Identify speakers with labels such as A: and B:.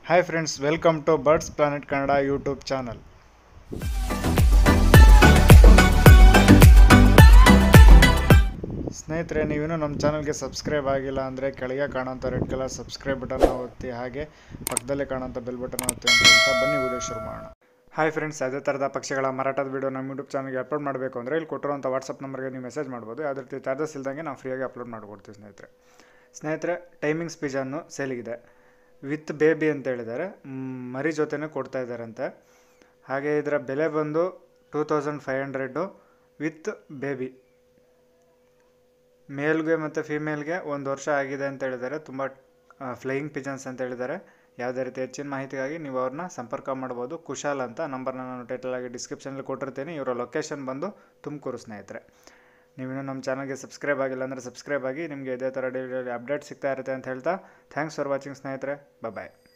A: hi friends welcome to birds planet Kannada YouTube channel ಸ್ನೇಹಿತರೆ ನೀವಿನ್ನೂ ನಮ್ಮ ಚಾನಲ್ಗೆ ಸಬ್ಸ್ಕ್ರೈಬ್ ಆಗಿಲ್ಲ ಅಂದರೆ ಕೆಳಗೆ ಕಾಣೋಂಥ ರೆಡ್ ಕಲರ್ ಸಬ್ಸ್ಕ್ರೈಬ್ ಬಟನ್ನ ಒತ್ತಿ ಹಾಗೆ ಪಕ್ಕದಲ್ಲೇ ಕಾಣೋಂಥ ಬೆಲ್ ಬಟನ್ ಒತ್ತಿ ಅಂತ ಬನ್ನಿ ವಿಡಿಯೋ ಶುರು ಮಾಡೋಣ ಹಾಯ್ ಫ್ರೆಂಡ್ಸ್ ಅದೇ ಥರದ ಪಕ್ಷಿಗಳ ಮಾರಾಟದ ವಿಡಿಯೋ ನಮ್ಮ ಯೂಟ್ಯೂಬ್ ಚಾನಲ್ಗೆ ಅಪ್ಲೋಡ್ ಮಾಡಬೇಕು ಅಂದರೆ ಇಲ್ಲಿ ಕೊಟ್ಟಿರುವಂಥ ವಾಟ್ಸಪ್ ನಂಬರ್ಗೆ ನೀವು ಮೆಸೇಜ್ ಮಾಡ್ಬೋದು ಯಾವುದೇ ರೀತಿ ಚಾರ್ಜಸ್ ಇಲ್ದಂಗೆ ನಾವು ಫ್ರೀಯಾಗಿ ಅಪ್ಲೋಡ್ ಮಾಡಿಕೊಡ್ತೀವಿ ಸ್ನೇಹಿತರೆ ಸ್ನೇಹಿತರೆ ಟೈಮಿಂಗ್ಸ್ ಪಿಜನ್ನು ಸೇಲಿಗಿದೆ ವಿತ್ ಬೇಬಿ ಅಂತ ಹೇಳಿದ್ದಾರೆ ಮ್, ಮರಿ ಜೊತೆನೂ ಕೊಡ್ತಾ ಇದ್ದಾರಂತೆ ಹಾಗೆ ಇದರ ಬೆಲೆ ಬಂದು two thousand five hundred with baby ಮೇಲ್ಗೆ ಮತ್ತು ಫಿಮೇಲ್ಗೆ ಒಂದು ವರ್ಷ ಆಗಿದೆ ಅಂತ ಹೇಳಿದ್ದಾರೆ ತುಂಬ ಫ್ಲೈಯಿಂಗ್ ಪಿಜನ್ಸ್ ಅಂತ ಹೇಳಿದ್ದಾರೆ ಯಾವುದೇ ರೀತಿ ಹೆಚ್ಚಿನ ಮಾಹಿತಿಗಾಗಿ ನೀವು ಅವ್ರನ್ನ ಸಂಪರ್ಕ ಮಾಡ್ಬೋದು ಕುಶಾಲ್ ಅಂತ ನಂಬರ್ನ ನಾನು ಟೈಟಲ್ ಆಗಿ ಡಿಸ್ಕ್ರಿಪ್ಷನಲ್ಲಿ ಕೊಟ್ಟಿರ್ತೀನಿ ಇವರ ಲೊಕೇಶನ್ ಬಂದು ತುಮಕೂರು ಸ್ನೇಹಿತರೆ ನೀವಿನ್ನೂ ನಮ್ಮ ಚಾನಲ್ಗೆ ಸಬ್ಸ್ಕ್ರೈಬ್ ಆಗಿಲ್ಲ ಅಂದರೆ ಸಬ್ಸ್ಕ್ರೈಬ್ ಆಗಿ ನಿಮಗೆ ಇದೇ ಥರ ಡೈಲಿ ಅಪ್ಡೇಟ್ ಸಿಗ್ತಾ ಇರುತ್ತೆ ಅಂತ ಹೇಳ್ತಾ ಥ್ಯಾಂಕ್ಸ್ ಫಾರ್ ವಾಚಿಂಗ್ ಸ್ನೇಹಿತರೆ ಬಾಯ್